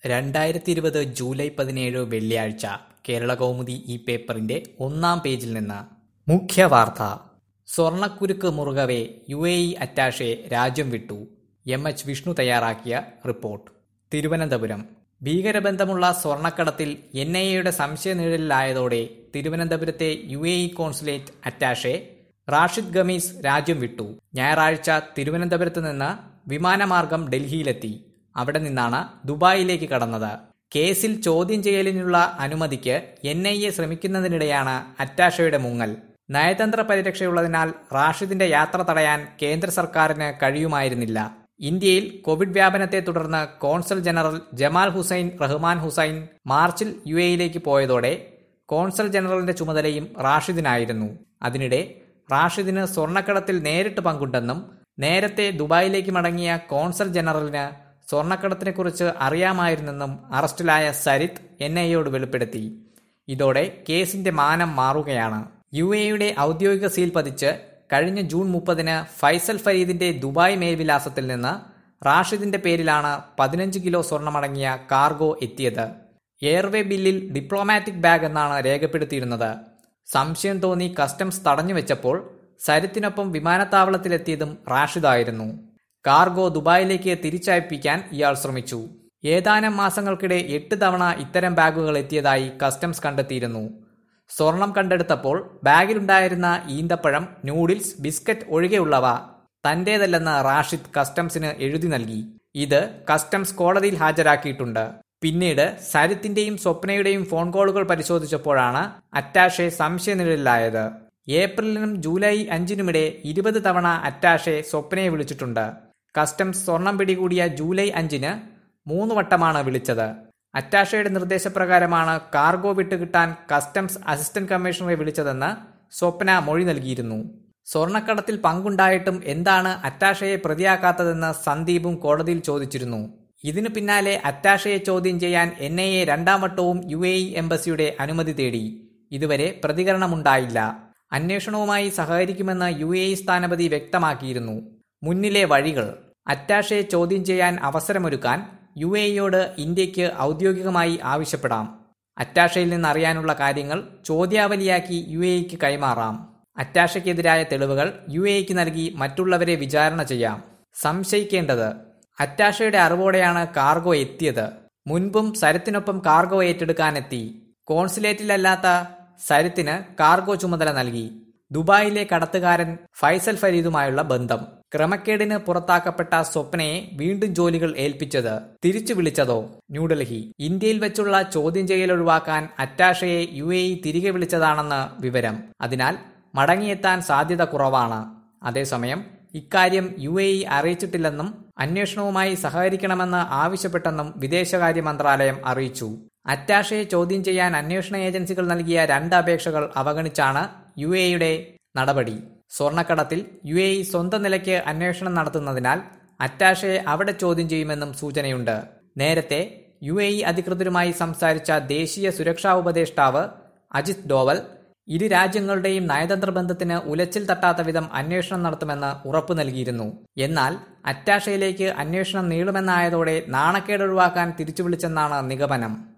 രണ്ടായിരത്തി ഇരുപത് ജൂലൈ പതിനേഴ് വെള്ളിയാഴ്ച കേരള കൗമുദി ഈ പേപ്പറിന്റെ ഒന്നാം പേജിൽ നിന്ന് മുഖ്യവാർത്ത സ്വർണക്കുരുക്ക് മുറുകവെ യു എ ഇ അറ്റാഷെ രാജ്യം വിട്ടു എം എച്ച് വിഷ്ണു തയ്യാറാക്കിയ റിപ്പോർട്ട് തിരുവനന്തപുരം ഭീകരബന്ധമുള്ള സ്വർണക്കടത്തിൽ എൻ ഐ എയുടെ സംശയനിഴലിലായതോടെ തിരുവനന്തപുരത്തെ U A E consulate attache Rashid Khamis രാജ്യം വിട്ടു ഞായറാഴ്ച തിരുവനന്തപുരത്ത് നിന്ന് വിമാനമാർഗം ഡൽഹിയിലെത്തി അവിടെ നിന്നാണ് ദുബായിലേക്ക് കടന്നത് കേസിൽ ചോദ്യം ചെയ്യലിനുള്ള അനുമതിക്ക് എൻ ഐ എ ശ്രമിക്കുന്നതിനിടെയാണ് അറ്റാഷയുടെ മുങ്ങൽ നയതന്ത്ര പരിരക്ഷയുള്ളതിനാൽ റാഷിദിന്റെ യാത്ര തടയാൻ കേന്ദ്ര സർക്കാരിന് കഴിയുമായിരുന്നില്ല ഇന്ത്യയിൽ കോവിഡ് വ്യാപനത്തെ തുടർന്ന് consul general Jamal Hussain Rahman Hussain മാർച്ചിൽ യു എയിലേക്ക് പോയതോടെ കോൺസൽ ജനറലിന്റെ ചുമതലയും റാഷിദിനായിരുന്നു അതിനിടെ റാഷിദിന് സ്വർണ്ണക്കടത്തിൽ നേരിട്ട് പങ്കുണ്ടെന്നും നേരത്തെ ദുബായിലേക്ക് മടങ്ങിയ കോൺസൽ ജനറലിന് സ്വർണ്ണക്കടത്തിനെക്കുറിച്ച് അറിയാമായിരുന്നെന്നും അറസ്റ്റിലായ സരിത്ത് എൻ ഐയോട് വെളിപ്പെടുത്തി ഇതോടെ കേസിന്റെ മാനം മാറുകയാണ് യു എയുടെ ഔദ്യോഗിക സീൽ പതിച്ച് കഴിഞ്ഞ ജൂൺ മുപ്പതിന് ഫൈസൽ ഫരീദിന്റെ ദുബായ് മേൽവിലാസത്തിൽ നിന്ന് റാഷിദിന്റെ പേരിലാണ് പതിനഞ്ച് കിലോ സ്വർണമടങ്ങിയ കാർഗോ എത്തിയത് എയർവേ ബില്ലിൽ ഡിപ്ലോമാറ്റിക് ബാഗ് എന്നാണ് രേഖപ്പെടുത്തിയിരുന്നത് സംശയം തോന്നി കസ്റ്റംസ് തടഞ്ഞുവെച്ചപ്പോൾ സരിത്തിനൊപ്പം വിമാനത്താവളത്തിലെത്തിയതും റാഷിദായിരുന്നു കാർഗോ ദുബായിലേക്ക് തിരിച്ചയപ്പിക്കാൻ ഇയാൾ ശ്രമിച്ചു ഏതാനും മാസങ്ങൾക്കിടെ എട്ട് തവണ ഇത്തരം ബാഗുകൾ എത്തിയതായി കസ്റ്റംസ് കണ്ടെത്തിയിരുന്നു സ്വർണം കണ്ടെടുത്തപ്പോൾ ബാഗിലുണ്ടായിരുന്ന ഈന്തപ്പഴം നൂഡിൽസ് ബിസ്ക്കറ്റ് ഒഴികെയുള്ളവ തന്റേതല്ലെന്ന് റാഷിദ് കസ്റ്റംസിന് എഴുതി നൽകി ഇത് കസ്റ്റംസ് കോടതിയിൽ ഹാജരാക്കിയിട്ടുണ്ട് പിന്നീട് സരിത്തിന്റെയും സ്വപ്നയുടെയും ഫോൺ കോളുകൾ പരിശോധിച്ചപ്പോഴാണ് അറ്റാഷെ സംശയനിഴലിലായത് ഏപ്രിലിനും ജൂലൈ അഞ്ചിനുമിടെ ഇരുപത് തവണ അറ്റാഷെ സ്വപ്നയെ വിളിച്ചിട്ടുണ്ട് കസ്റ്റംസ് സ്വർണം പിടികൂടിയ ജൂലൈ അഞ്ചിന് മൂന്ന് വട്ടമാണ് വിളിച്ചത് അറ്റാഷയുടെ നിർദ്ദേശപ്രകാരമാണ് കാർഗോ വിട്ടുകിട്ടാൻ കസ്റ്റംസ് അസിസ്റ്റന്റ് കമ്മീഷണറെ വിളിച്ചതെന്ന് സ്വപ്ന മൊഴി നൽകിയിരുന്നു സ്വർണക്കടത്തിൽ പങ്കുണ്ടായിട്ടും എന്താണ് അറ്റാഷയെ പ്രതിയാക്കാത്തതെന്ന് സന്ദീപും കോടതിയിൽ ചോദിച്ചിരുന്നു ഇതിനു പിന്നാലെ അറ്റാഷയെ ചോദ്യം ചെയ്യാൻ എൻ ഐ എ രണ്ടാം വട്ടവും യു എ ഇ എംബസിയുടെ അനുമതി തേടി ഇതുവരെ പ്രതികരണമുണ്ടായില്ല അന്വേഷണവുമായി സഹകരിക്കുമെന്ന് യു എ ഇ സ്ഥാനപതി വ്യക്തമാക്കിയിരുന്നു മുന്നിലെ വഴികൾ അറ്റാഷയെ ചോദ്യം ചെയ്യാൻ അവസരമൊരുക്കാൻ യു എ ഇയോട് ഇന്ത്യക്ക് ഔദ്യോഗികമായി ആവശ്യപ്പെടാം അറ്റാഷയിൽ നിന്ന് അറിയാനുള്ള കാര്യങ്ങൾ ചോദ്യാവലിയാക്കി യു എ ഇക്ക് കൈമാറാം അറ്റാഷയ്ക്കെതിരായ തെളിവുകൾ യു എ ഇക്ക് നൽകി മറ്റുള്ളവരെ വിചാരണ ചെയ്യാം സംശയിക്കേണ്ടത് അറ്റാഷയുടെ അറിവോടെയാണ് കാർഗോ എത്തിയത് മുൻപും സരത്തിനൊപ്പം കാർഗോ ഏറ്റെടുക്കാനെത്തി കോൺസുലേറ്റിലല്ലാത്ത സരിത്തിന് കാർഗോ ചുമതല നൽകി ദുബായിലെ കടത്തുകാരൻ ഫൈസൽ ഫരീദുമായുള്ള ബന്ധം ക്രമക്കേടിന് പുറത്താക്കപ്പെട്ട സ്വപ്നയെ വീണ്ടും ജോലികൾ ഏൽപ്പിച്ചത് തിരിച്ചു വിളിച്ചതോ ന്യൂഡൽഹി ഇന്ത്യയിൽ വെച്ചുള്ള ചോദ്യം ചെയ്യൽ ഒഴിവാക്കാൻ അറ്റാഷയെ യു എ ഇ തിരികെ വിളിച്ചതാണെന്ന് വിവരം അതിനാൽ മടങ്ങിയെത്താൻ സാധ്യത കുറവാണ് അതേസമയം ഇക്കാര്യം യു എ ഇ അറിയിച്ചിട്ടില്ലെന്നും അന്വേഷണവുമായി സഹകരിക്കണമെന്ന് ആവശ്യപ്പെട്ടെന്നും വിദേശകാര്യ മന്ത്രാലയം അറിയിച്ചു അറ്റാഷയെ ചോദ്യം ചെയ്യാൻ അന്വേഷണ ഏജൻസികൾ നൽകിയ രണ്ട് അപേക്ഷകൾ അവഗണിച്ചാണ് യു എയുടെ നടപടി സ്വർണക്കടത്തിൽ യു എ ഇ സ്വന്തം നിലയ്ക്ക് അന്വേഷണം നടത്തുന്നതിനാൽ അറ്റാഷയെ അവിടെ ചോദ്യം ചെയ്യുമെന്നും സൂചനയുണ്ട് നേരത്തെ യു എ ഇ അധികൃതരുമായി സംസാരിച്ച ദേശീയ സുരക്ഷാ ഉപദേഷ്ടാവ് അജിത് ഡോവൽ ഇരു രാജ്യങ്ങളുടെയും നയതന്ത്ര ബന്ധത്തിന് ഉലച്ചിൽ തട്ടാത്ത വിധം അന്വേഷണം നടത്തുമെന്ന് ഉറപ്പു നൽകിയിരുന്നു എന്നാൽ അറ്റാഷയിലേക്ക് അന്വേഷണം നീളുമെന്നായതോടെ നാണക്കേട് ഒഴിവാക്കാൻ തിരിച്ചു വിളിച്ചെന്നാണ് നിഗമനം